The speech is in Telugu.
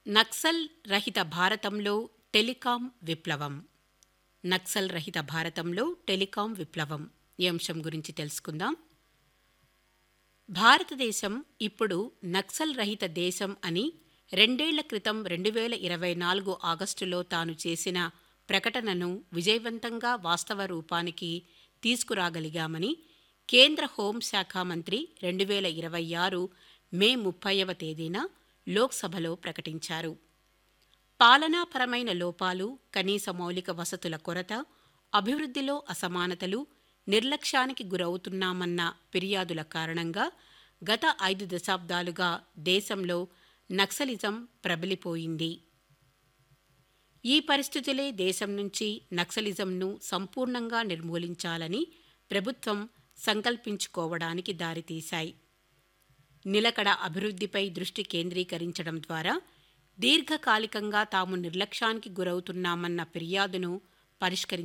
నక్సల్ రహిత భారతంలో టెలికాం విప్లవం నక్సల్ రహిత భారతంలో టెలికాం విప్లవం ఈ అంశం గురించి తెలుసుకుందాం భారతదేశం ఇప్పుడు నక్సల్ రహిత దేశం అని రెండేళ్ల క్రితం రెండు వేల ఇరవై నాలుగు ఆగస్టులో తాను చేసిన ప్రకటనను విజయవంతంగా వాస్తవ రూపానికి తీసుకురాగలిగామని కేంద్ర హోంశాఖ మంత్రి రెండు వేల ఇరవై ఆరు మే ముప్పైవ తేదీన లోక్సభలో ప్రకటించారు పాలనాపరమైన లోపాలు కనీస మౌలిక వసతుల కొరత అభివృద్ధిలో అసమానతలు నిర్లక్ష్యానికి గురవుతున్నామన్న ఫిర్యాదుల కారణంగా గత ఐదు దశాబ్దాలుగా దేశంలో నక్సలిజం ప్రబలిపోయింది ఈ పరిస్థితులే దేశం నుంచి నక్సలిజంను సంపూర్ణంగా నిర్మూలించాలని ప్రభుత్వం సంకల్పించుకోవడానికి దారితీశాయి నిలకడ అభివృద్ధిపై దృష్టి కేంద్రీకరించడం ద్వారా దీర్ఘకాలికంగా తాము నిర్లక్ష్యానికి గురవుతున్నామన్న ఫిర్యాదును పరిష్కరించారు